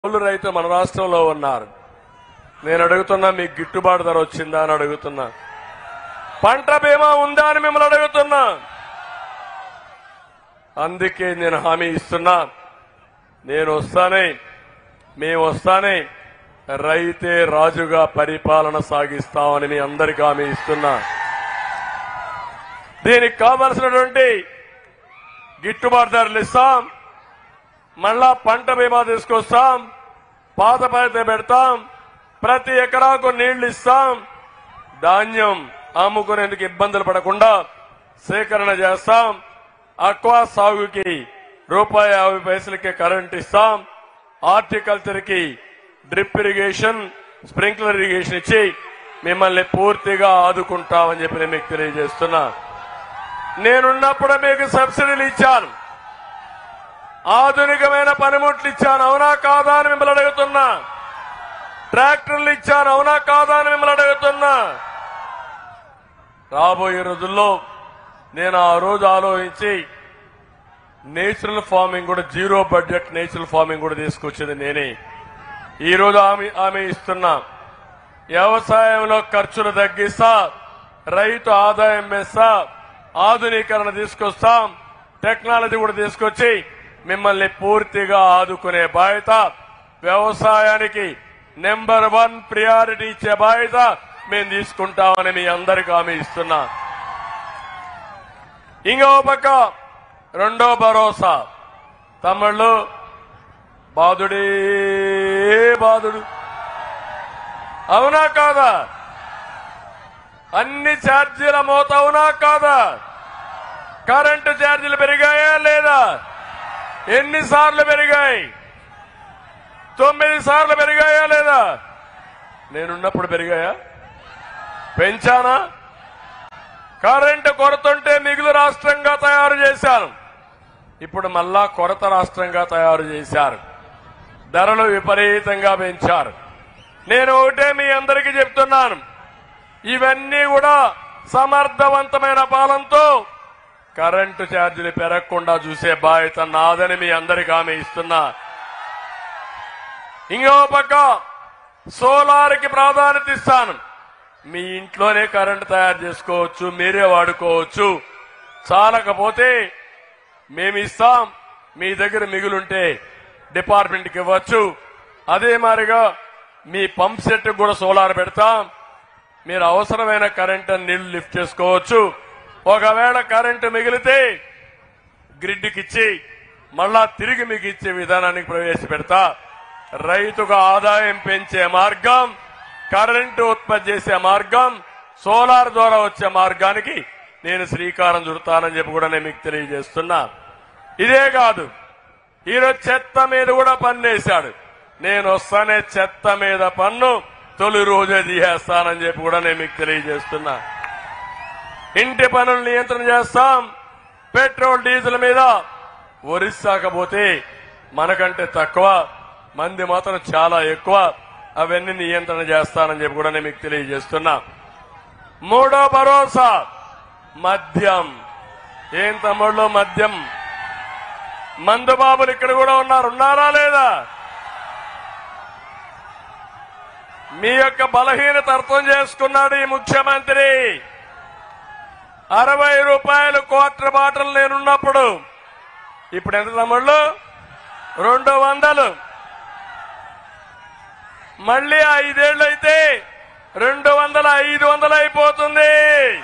కౌలు రైతులు మన రాష్ట్రంలో ఉన్నారు నేను అడుగుతున్నా మీకు గిట్టుబాటు ధర వచ్చిందా అని అడుగుతున్నా పంట బీమా ఉందా అని మిమ్మల్ని అడుగుతున్నా అందుకే నేను హామీ ఇస్తున్నా నేను వస్తానే మేము వస్తానే రైతే రాజుగా పరిపాలన సాగిస్తామని మీ అందరికీ హామీ ఇస్తున్నా దీనికి కావలసినటువంటి గిట్టుబాటు ధరలు ఇస్తాం మళ్ళా పంట బీమా తీసుకొస్తాం పాత పైతే పెడతాం ప్రతి ఎకరాకు నీళ్లు ఇస్తాం ధాన్యం అమ్ముకునేందుకు ఇబ్బందులు పడకుండా సేకరణ చేస్తాం అక్వా సాగుకి రూపాయి యాభై పైసలకి కరెంట్ ఇస్తాం హార్టికల్చర్ కి డ్రిప్ ఇరిగేషన్ స్ప్రింక్లర్ ఇరిగేషన్ ఇచ్చి మిమ్మల్ని పూర్తిగా ఆదుకుంటామని చెప్పి నేను మీకు తెలియజేస్తున్నా నేనున్నప్పుడు మీకు సబ్సిడీలు ఇచ్చాను ఆధునికమైన పనిముట్లు ఇచ్చాను అవునా కాదా అని మిమ్మల్ని అడుగుతున్నా ట్రాక్టర్లు ఇచ్చాను అవునా కాదా అని మిమ్మల్ని అడుగుతున్నా రాబోయే రోజుల్లో నేను ఆ రోజు ఆలోచించి నేచురల్ ఫార్మింగ్ కూడా జీరో బడ్జెట్ నేచురల్ ఫార్మింగ్ కూడా తీసుకొచ్చింది నేనే ఈ రోజు ఆమె ఆమె ఇస్తున్నా వ్యవసాయంలో ఖర్చులు తగ్గిస్తా రైతు ఆదాయం పెంచుతా ఆధునీకరణ తీసుకొస్తాం టెక్నాలజీ కూడా తీసుకొచ్చి మిమ్మల్ని పూర్తిగా ఆదుకునే బాధ్యత వ్యవసాయానికి నెంబర్ వన్ ప్రియారిటీ ఇచ్చే బాధ్యత మేము తీసుకుంటామని మీ అందరికీ హామీ ఇస్తున్నా ఇంకో పక్క రెండో భరోసా తమ్ముళ్ళు బాధుడే బాధుడు అవునా కాదా అన్ని ఛార్జీల మోత అవునా కాదా కరెంటు ఛార్జీలు పెరిగాయా లేదా ఎన్నిసార్లు పెరిగాయి తొమ్మిది సార్లు పెరిగాయా లేదా నేనున్నప్పుడు పెరిగాయా పెంచానా కరెంటు కొరతుంటే మిగులు రాష్ట్రంగా తయారు చేశాను ఇప్పుడు మళ్ళా కొరత రాష్ట్రంగా తయారు చేశారు ధరలు విపరీతంగా పెంచారు నేను ఒకటే మీ అందరికీ చెప్తున్నాను ఇవన్నీ కూడా సమర్థవంతమైన పాలనతో కరెంటు ఛార్జీలు పెరగకుండా చూసే బాధ్యత నాదని మీ అందరికీ హామీ ఇస్తున్నా ఇంకో పక్క సోలార్ కి ప్రాధాన్యత ఇస్తాను మీ ఇంట్లోనే కరెంటు తయారు చేసుకోవచ్చు మీరే వాడుకోవచ్చు చాలకపోతే మేము ఇస్తాం మీ దగ్గర మిగులుంటే డిపార్ట్మెంట్కి ఇవ్వచ్చు అదే మాదిరిగా మీ పంప్ సెట్ కూడా సోలార్ పెడతాం మీరు అవసరమైన కరెంట్ నీళ్లు లిఫ్ట్ చేసుకోవచ్చు ఒకవేళ కరెంటు మిగిలితే గ్రిడ్కి ఇచ్చి మళ్ళా తిరిగి మీకు ఇచ్చే విధానానికి ప్రవేశపెడతా రైతుకు ఆదాయం పెంచే మార్గం కరెంటు ఉత్పత్తి చేసే మార్గం సోలార్ ద్వారా వచ్చే మార్గానికి నేను శ్రీకారం చుడతానని చెప్పి కూడా నేను మీకు తెలియజేస్తున్నా ఇదే కాదు ఈరోజు చెత్త మీద కూడా పన్నేశాడు నేను వస్తానే చెత్త మీద పన్ను తొలి రోజే తీసేస్తానని చెప్పి కూడా నేను మీకు తెలియజేస్తున్నా ఇంటి పనులు నియంత్రణ చేస్తాం పెట్రోల్ డీజిల్ మీద ఒరిస్సాకపోతే మనకంటే తక్కువ మంది మాత్రం చాలా ఎక్కువ అవన్నీ నియంత్రణ చేస్తానని చెప్పి కూడా నేను మీకు తెలియజేస్తున్నా మూడో భరోసా మద్యం ఏం తమ్ముళ్ళు మద్యం మందు బాబులు ఇక్కడ కూడా ఉన్నారు ఉన్నారా లేదా మీ యొక్క బలహీనత అర్థం చేసుకున్నాడు ఈ ముఖ్యమంత్రి అరవై రూపాయలు క్వార్టర్ బాటిల్ నేనున్నప్పుడు ఇప్పుడు ఎంత తమ్ముళ్ళు రెండు వందలు మళ్ళీ ఐదేళ్లు అయితే రెండు వందల ఐదు వందలు అయిపోతుంది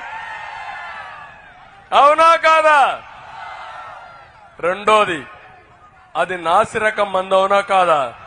అవునా కాదా రెండోది అది నాసి రకం మందు అవునా కాదా